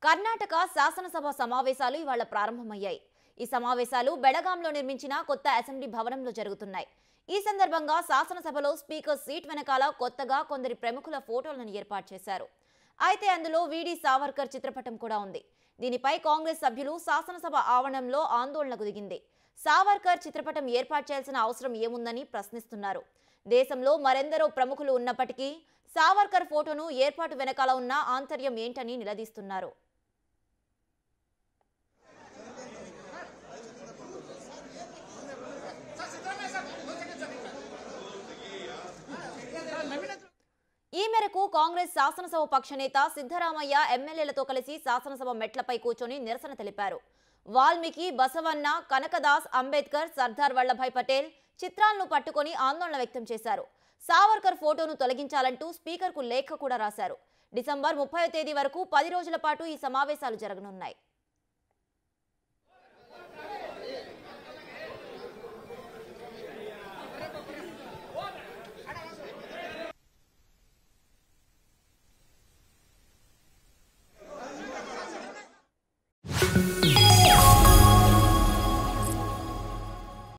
కర్ణాటక శాసనసభ సమావేశాలు ఇవాళ ప్రారంభమయ్యాయి ఈ సమావేశాలు బెడగాంలో నిర్మించిన కొత్త అసెంబ్లీ భవనంలో జరుగుతున్నాయి ఈ సందర్భంగా శాసనసభలో స్పీకర్ సీట్ వెనకాల కొత్తగా కొందరి ప్రముఖుల ఫోటోలను ఏర్పాటు చేశారు అయితే అందులో వీడి సావర్కర్ చిత్రపటం కూడా ఉంది దీనిపై కాంగ్రెస్ సభ్యులు శాసనసభ ఆవరణంలో ఆందోళనకు దిగింది సావర్కర్ చిత్రపటం ఏర్పాటు చేయాల్సిన అవసరం ఏముందని ప్రశ్నిస్తున్నారు దేశంలో మరెందరో ప్రముఖులు ఉన్నప్పటికీ సావర్కర్ ఫోటోను ఏర్పాటు వెనకాల ఉన్న ఆంతర్యం ఏంటని నిలదీస్తున్నారు ఈ మేరకు కాంగ్రెస్ శాసనసభ పక్ష నేత సిద్ధరామయ్య ఎమ్మెల్యేలతో కలిసి శాసనసభ మెట్లపై కూర్చొని నిరసన తెలిపారు వాల్మీకి బసవన్న కనకదాస్ అంబేద్కర్ సర్దార్ వల్లభాయ్ పటేల్ చిత్రాలను పట్టుకొని ఆందోళన వ్యక్తం చేశారు సావర్కర్ ఫోటోను తొలగించాలంటూ స్పీకర్కు లేఖ కూడా రాశారు డిసెంబర్ ముప్పై తేదీ వరకు పది రోజుల పాటు ఈ సమావేశాలు జరగనున్నాయి